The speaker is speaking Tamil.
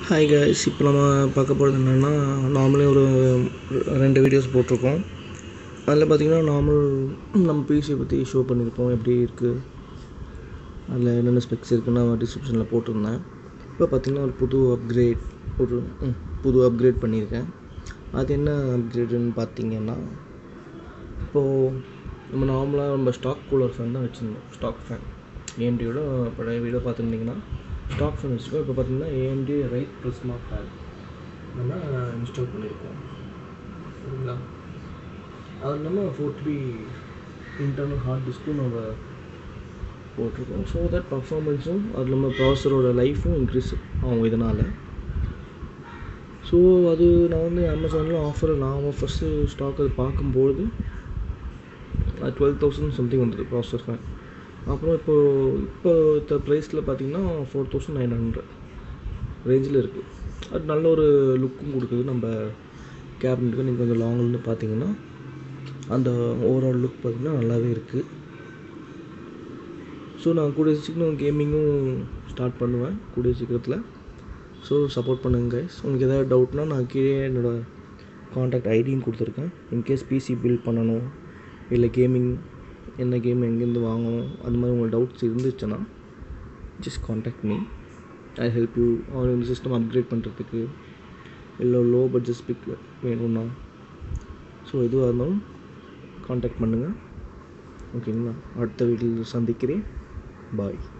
ஹாய் guys இப்போ நம்ம பார்க்க போகிறது என்னென்னா நார்மலே ஒரு ரெண்டு வீடியோஸ் போட்டிருக்கோம் அதில் பார்த்தீங்கன்னா நார்மல் நம்ம பிசியை பற்றி ஷோ பண்ணியிருப்போம் எப்படி இருக்குது அதில் என்னென்ன ஸ்பெக்ஸ் இருக்குன்னு நான் டிஸ்கிரிப்ஷனில் போட்டிருந்தேன் இப்போ பார்த்தீங்கன்னா ஒரு புது அப்கிரேட் ஒரு ம், புது அப்கிரேட் பண்ணியிருக்கேன் அது என்ன அப்கிரேடுன்னு பார்த்தீங்கன்னா இப்போது நம்ம நார்மலாக நம்ம ஸ்டாக் கூலர் ஃபேன் தான் வச்சுருந்தோம் ஸ்டாக் ஃபேன் ஏஎம்டியோட பழைய வீடியோ பார்த்துருந்தீங்கன்னா ஸ்டாக் ஃபேன் வச்சுருக்கோம் இப்போ பார்த்தீங்கன்னா ஏஎம்டி ரைட் ப்ரிஸ்மா ஃபேன் நம்ம இன்ஸ்டால் பண்ணியிருக்கோம் சரிங்களா அது இல்லாமல் ஃபோர் த்ரீ இன்டர்னல் ஹார்ட் டிஸ்க்கும் நம்ம போட்டிருக்கோம் ஸோ தட் பர்ஃபார்மன்ஸும் அது நம்ம ப்ராசரோட லைஃப்பும் இன்க்ரீஸ் ஆகும் இதனால் ஸோ அது நான் வந்து அமேசானில் ஆஃபரில் நான் ஃபஸ்ட்டு ஸ்டாக் அது பார்க்கும்போது டுவெல் தௌசண்ட் சம்திங் வந்தது ப்ராசர் ஃபேன் அப்புறம் இப்போது இப்போ இந்த ப்ரைஸில் பார்த்தீங்கன்னா ஃபோர் தௌசண்ட் நைன் ஹண்ட்ரட் ரேஞ்சில் இருக்குது அது நல்ல ஒரு லுக்கும் கொடுக்குது நம்ம கேபினெட்டுக்கு நீங்கள் கொஞ்சம் லாங்கிலேருந்து பார்த்தீங்கன்னா அந்த ஓவரால் லுக் பார்த்தீங்கன்னா நல்லாவே இருக்குது ஸோ நான் கூடிய சீக்கிரம் கேமிங்கும் ஸ்டார்ட் பண்ணுவேன் கூடிய சீக்கிரத்தில் ஸோ சப்போர்ட் பண்ணுங்க கைஸ் உங்களுக்கு ஏதாவது டவுட்னா நான் கீழே என்னோடய காண்டாக்ட் ஐடியும் கொடுத்துருக்கேன் இன்கேஸ் பிசி பில்ட் பண்ணணும் இல்லை கேமிங் என்ன கேம் எங்கேருந்து வாங்கணும் அது மாதிரி உங்களுக்கு டவுட்ஸ் இருந்துச்சுன்னா just contact me I help you அவர் இந்த சிஸ்டம் அப்கிரேட் பண்ணுறதுக்கு இல்லை லோ பட்ஜெட் ஸ்பிக் வேணும்னா ஸோ எதுவாக இருந்தாலும் காண்டாக்ட் பண்ணுங்கள் ஓகேங்களா அடுத்த வீட்டில் சந்திக்கிறேன் பாய்